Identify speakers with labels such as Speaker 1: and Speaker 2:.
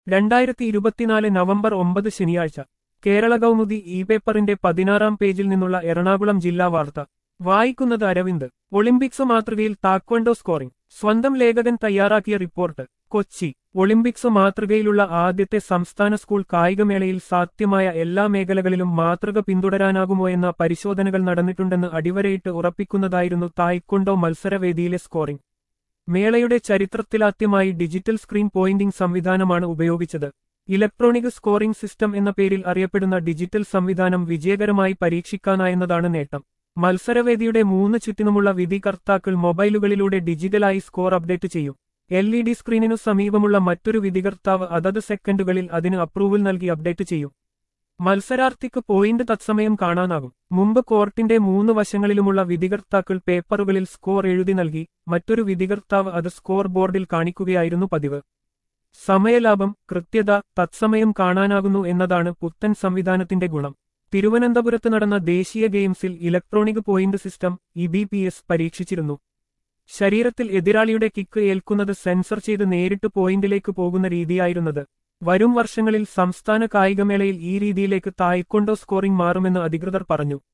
Speaker 1: രണ്ടായിരത്തി ഇരുപത്തിനാല് നവംബർ ഒമ്പത് ശനിയാഴ്ച കേരള കൗമുദി ഇ പേപ്പറിന്റെ പതിനാറാം പേജിൽ നിന്നുള്ള എറണാകുളം ജില്ലാ വാർത്ത വായിക്കുന്നത് അരവിന്ദ് ഒളിമ്പിക്സ് മാതൃകയിൽ താക്വണ്ടോ സ്കോറിംഗ് സ്വന്തം ലേഖകൻ തയ്യാറാക്കിയ റിപ്പോർട്ട് കൊച്ചി ഒളിമ്പിക്സ് മാതൃകയിലുള്ള ആദ്യത്തെ സംസ്ഥാന സ്കൂൾ കായികമേളയിൽ സാധ്യമായ എല്ലാ മേഖലകളിലും മാതൃക പിന്തുടരാനാകുമോ എന്ന പരിശോധനകൾ നടന്നിട്ടുണ്ടെന്ന് അടിവരയിട്ട് ഉറപ്പിക്കുന്നതായിരുന്നു തായ്ക്കൊണ്ടോ മത്സരവേദിയിലെ സ്കോറിംഗ് മേളയുടെ ചരിത്രത്തിലാദ്യമായി ഡിജിറ്റൽ സ്ക്രീൻ പോയിന്റിംഗ് സംവിധാനമാണ് ഉപയോഗിച്ചത് ഇലക്ട്രോണിക് സ്കോറിംഗ് സിസ്റ്റം എന്ന പേരിൽ അറിയപ്പെടുന്ന ഡിജിറ്റൽ സംവിധാനം വിജയകരമായി പരീക്ഷിക്കാനായെന്നതാണ് നേട്ടം മത്സരവേദിയുടെ മൂന്ന് ചുറ്റിനുമുള്ള വിധികർത്താക്കൾ മൊബൈലുകളിലൂടെ ഡിജിറ്റലായി സ്കോർ അപ്ഡേറ്റ് ചെയ്യും എൽ ഇ ഡി സ്ക്രീനിനു സമീപമുള്ള മറ്റൊരു വിധികർത്താവ് അതത് സെക്കൻഡുകളിൽ അതിന് അപ്രൂവൽ നൽകി അപ്ഡേറ്റ് ചെയ്യും മത്സരാർത്ഥിക്ക് പോയിന്റ് തത്സമയം കാണാനാകും മുമ്പ് കോർട്ടിന്റെ മൂന്ന് വശങ്ങളിലുമുള്ള വിധികർത്താക്കൾ പേപ്പറുകളിൽ സ്കോർ എഴുതി നൽകി മറ്റൊരു വിധികർത്താവ് അത് സ്കോർ ബോർഡിൽ കാണിക്കുകയായിരുന്നു പതിവ് സമയലാഭം കൃത്യത തത്സമയം കാണാനാകുന്നു എന്നതാണ് പുത്തൻ സംവിധാനത്തിന്റെ ഗുണം തിരുവനന്തപുരത്ത് നടന്ന ദേശീയ ഗെയിംസിൽ electronic point system E B P S പരീക്ഷിച്ചിരുന്നു ശരീരത്തിൽ എതിരാളിയുടെ കിക്ക് ഏൽക്കുന്നത് സെൻസർ ചെയ്ത് നേരിട്ട് പോയിന്റിലേക്ക് പോകുന്ന രീതിയായിരുന്നത് വരും വർഷങ്ങളിൽ സംസ്ഥാന കായികമേളയിൽ ഈ രീതിയിലേക്ക് തായ്ക്കൊണ്ടോ സ്കോറിംഗ് മാറുമെന്ന് അധികൃതർ പറഞ്ഞു